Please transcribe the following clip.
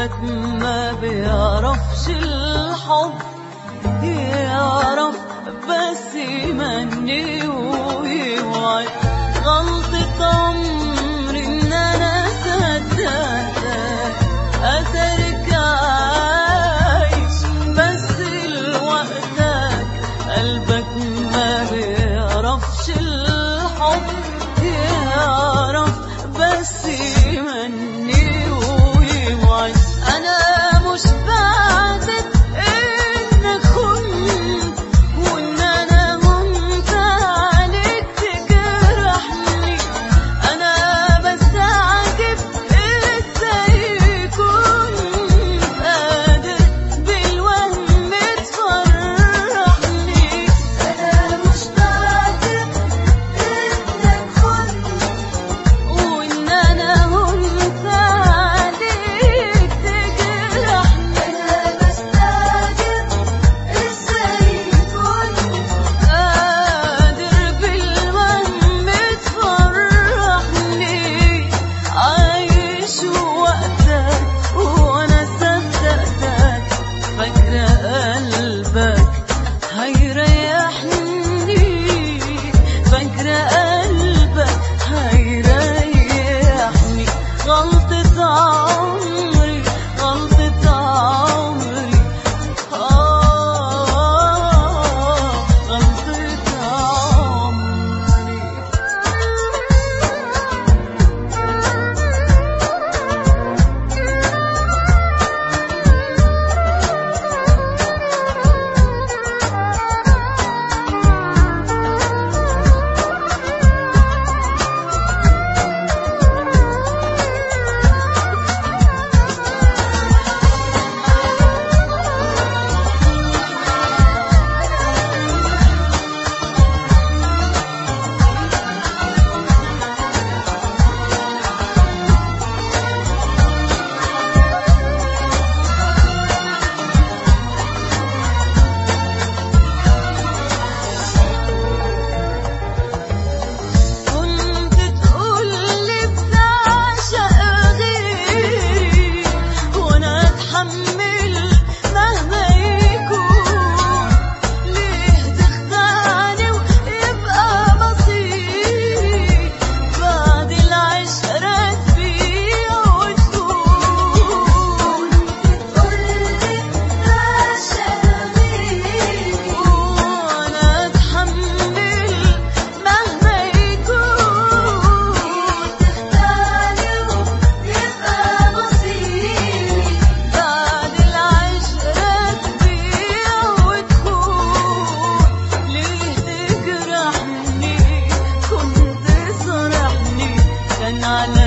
قلبك ما بيعرفش الحب يعرف بس يمني ويوعد غلطة عمري ان انا صدقتك اثرك عايش بس لوقتك قلبك ما بيعرفش الحب يعرف بس يمني ويوعد انا مش بعتت انك خنت وان انا هنت عليك تجرحني انا بستعجب ازاي كنت قادر بالوهم تفرحني أنا مش بعترف إنك خنت وان انا هنت عليك تجرحني أنا بستعجب إزاي كنت قادر بالوهم تفرحني عايش وقتك وانا صدقتك فاكرة قلبك هيريحني فاكرة قلبك هيريحني غلطة عمري غلطة عمري آه غلطة عمري كنت تقولي بتعشق غيري وانا اتحمل مهما يكون ليه تخدعني ويبقى مصيري بعد العشرة تبيع وتكون تقولي تعشق غيري وانا اتحمل مهما يكون تختاري ويبقى مصيري بعد العشرة تبيع وتكون ليه تجرحني كنت صرحني كان على